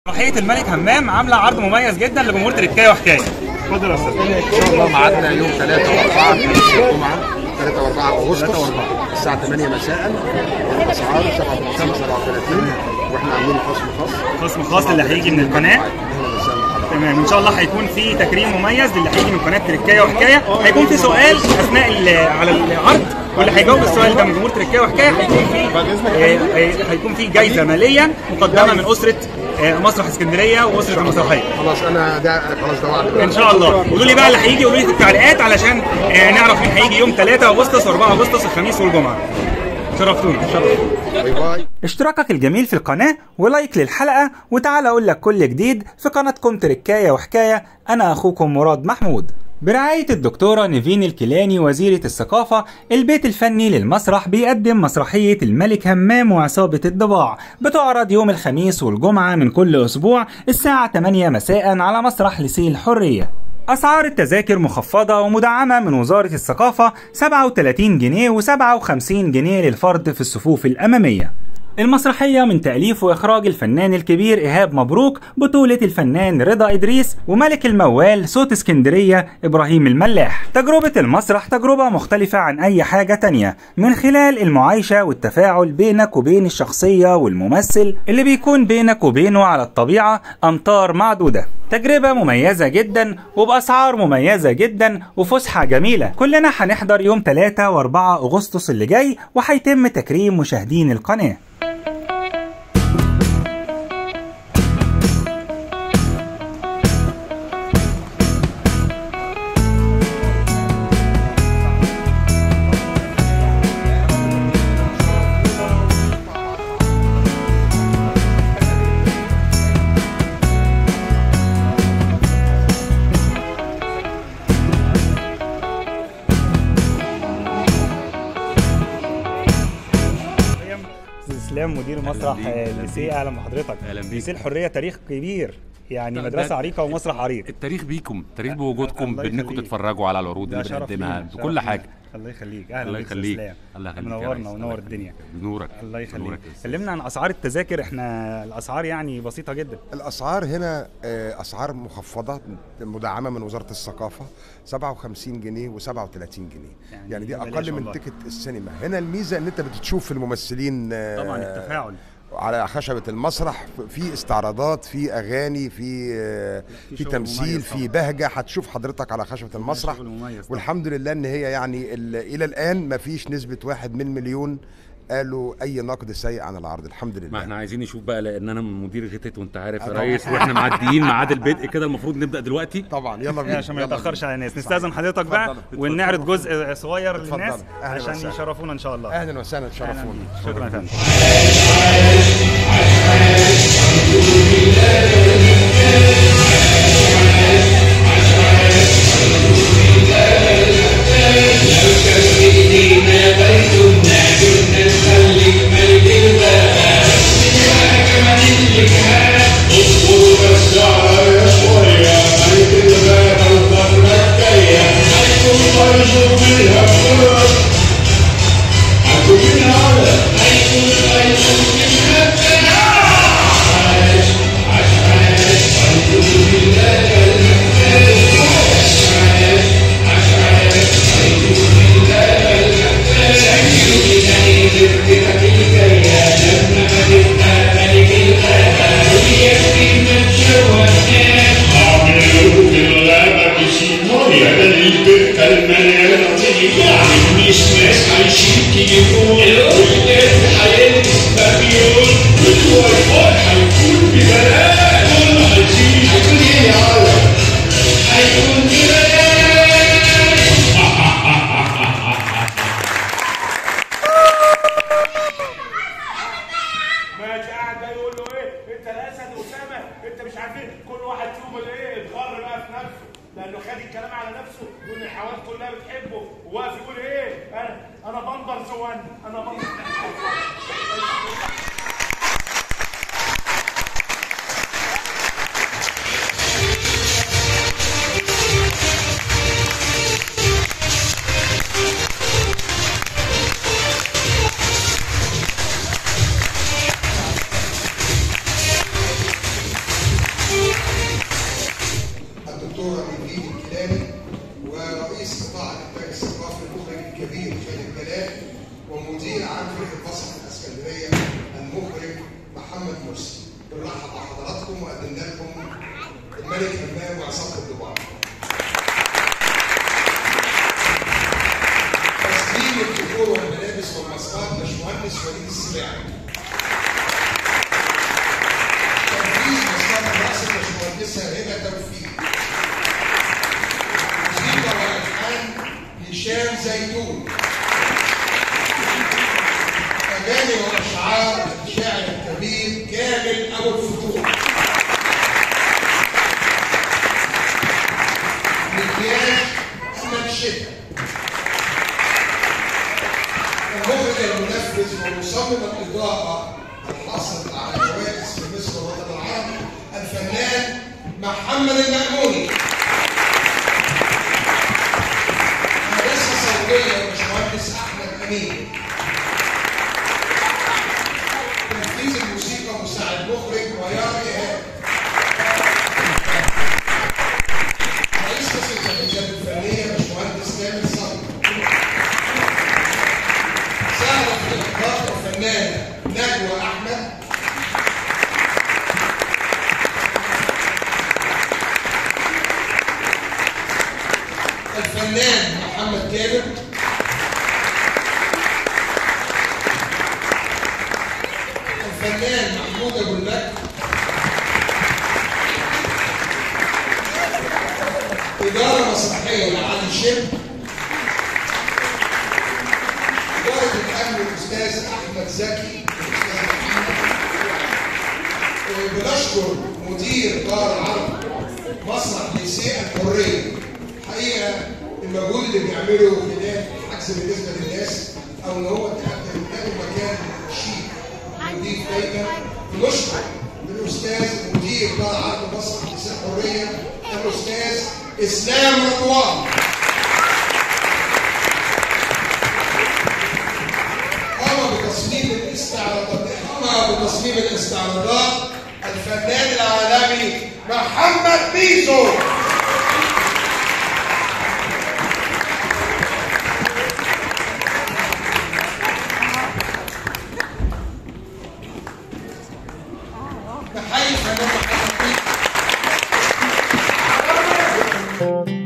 مسرحيه الملك همام عامله عرض مميز جدا لجمهور تركيا وحكايه اتفضل يا استاذ ان شاء الله ميعادنا يوم 3 و4 الجمعه 3 و4 اغسطس الساعه 8 مساء الاسعار 37 37 واحنا عاملين خصم خاص خصم خاص اللي هيجي من القناه اهلا وسهلا بحضرتك تمام ان شاء الله هيكون في تكريم مميز للي هيجي من قناه تركيا وحكايه هيكون في سؤال اثناء ال- على العرض واللي هيجاوب السؤال ده من جمهور تركيا وحكايه هيكون في آه، آه، هيكون في جايزه ماليه مقدمه من اسره آه، مسرح اسكندريه واسره المسرحيه خلاص انا ده خلاص ده وعد ان شاء الله قولوا لي بقى اللي هيجي قولوا لي في التعليقات علشان آه، نعرف مين هيجي يوم 3 اغسطس و4 اغسطس الخميس والجمعه شرفتونا باي باي اشتراكك الجميل في القناة ولايك للحلقة وتعال أقول لك كل جديد في قناتكم تركاية وحكاية أنا أخوكم مراد محمود برعاية الدكتورة نيفين الكيلاني وزيرة الثقافة البيت الفني للمسرح بيقدم مسرحية الملك همام وعصابة الضباع بتعرض يوم الخميس والجمعة من كل أسبوع الساعة 8 مساء على مسرح لسي الحرية أسعار التذاكر مخفضة ومدعمة من وزارة الثقافة 37 جنيه و57 جنيه للفرد في الصفوف الأمامية المسرحية من تأليف وإخراج الفنان الكبير إيهاب مبروك بطولة الفنان رضا إدريس وملك الموال صوت اسكندرية إبراهيم الملاح تجربة المسرح تجربة مختلفة عن أي حاجة تانية من خلال المعايشة والتفاعل بينك وبين الشخصية والممثل اللي بيكون بينك وبينه على الطبيعة أمتار معدودة تجربة مميزة جدا وبأسعار مميزة جدا وفسحة جميلة كلنا هنحضر يوم 3 و4 أغسطس اللي جاي وهيتم تكريم مشاهدين القناة اسلام مدير مسرح بيك، أهلاً ليسيه بيك. اهلا بحضرتك أهلاً بيك. ليسيه الحريه تاريخ كبير يعني ده- مدرسه ده- عريقه ومسرح عريق التاريخ بيكم التاريخ بوجودكم الله بانكم يخليك. تتفرجوا على العروض ده اللي شرف بنقدمها لينا، شرف بكل لينا. حاجه الله يخليك اهلا الله بيك يا يخليك إسلام. الله يخليك يا منورنا ريس. الله ونور يخليك. الدنيا بنورك الله يخليك بنورك يا أستاذ. كلمنا عن اسعار التذاكر احنا الاسعار يعني بسيطه جدا الاسعار هنا آه، اسعار مخفضه مدعمه من وزاره الثقافه 57 جنيه و37 جنيه يعني يعني دي ببلاش اقل من والله. تيكت السينما هنا الميزه ان انت بتشوف الممثلين آه، طبعا التفاعل على خشبة المسرح في استعراضات في أغاني في آه، في في شغل تمثيل مميز في طبعا. بهجة هتشوف حضرتك على خشبة المسرح شغل مميز طبعا. والحمد لله إن هي يعني ال- إلى الآن ما فيش نسبة واحد من مليون قالوا أي نقد سيء عن العرض الحمد ما لله احنا عايزين نشوف بقى لان انا مدير غتت وانت عارف يا طبعا. ريس واحنا معديين ميعاد البدء كده المفروض نبدا دلوقتي طبعا يلا يعني بينا عشان ما يلا يتاخرش بينا. على الناس نستاذن حضرتك بقى اتفضل. ونعرض جزء صغير اتفضل. للناس أهلا عشان وسهلا. يشرفونا ان شاء الله أهلا وسهلا أهلاً تشرفونا بيك. شكرا يا فندم ماشي قاعد بقى يقول له ايه انت الاسد اسامه انت مش عارفين كل واحد فيهم الايه اتغر بقى في نفسه لانه خد الكلام على نفسه يقول الحيوانات كلها بتحبه وواقف يقول ايه انا انا بندر زوان انا بندر حضراتكم وقدمنا لكم الملك همام وعصابه الضباع. تسليم الديكور والملابس والماسكات باشمهندس وليد السباعي. تنفيذ ماسكات الراس باشمهندسه هبه توفيق. موسيقى والالحان هشام زيتون. اغاني واشعار الشاعر الكبير كامل ابو الفتوح. مكياج احمد شتا. المخرج المنفذ ومصمم الاضاءه الحاصل على جوائز في مصر والوطن العربي الفنان محمد المأموني. هندسه صوتيه باشمهندس احمد امين. تنفيذ الموسيقى مساعد مخرج ويار ايهاب. رئيس قسم التجهيزات الفنيه باشمهندس كامل صبري. ساعدت في الاخراج الفنانه نجوى احمد. الفنان محمد كامل. الفنان محمود ابو المجد إدارة مسرحية لعلي شب إدارة الأمن الأستاذ أحمد زكي الأستاذ محمد بنشكر مدير دار العرب مسرح ليسيه الحرية حقيقة المجهود اللي بيعمله خلال الحجز بالنسبة للناس أو إن هو تقدم له مكان شيك نضيف دايما نشكر الاستاذ مدير دار عرض مسرح لسان الحريه الاستاذ اسلام رضوان قام بتصميم الاستعراضات قام بتصميم الاستعراضات الفنان العالمي محمد بيزو نحيي الفنان محمد بيزو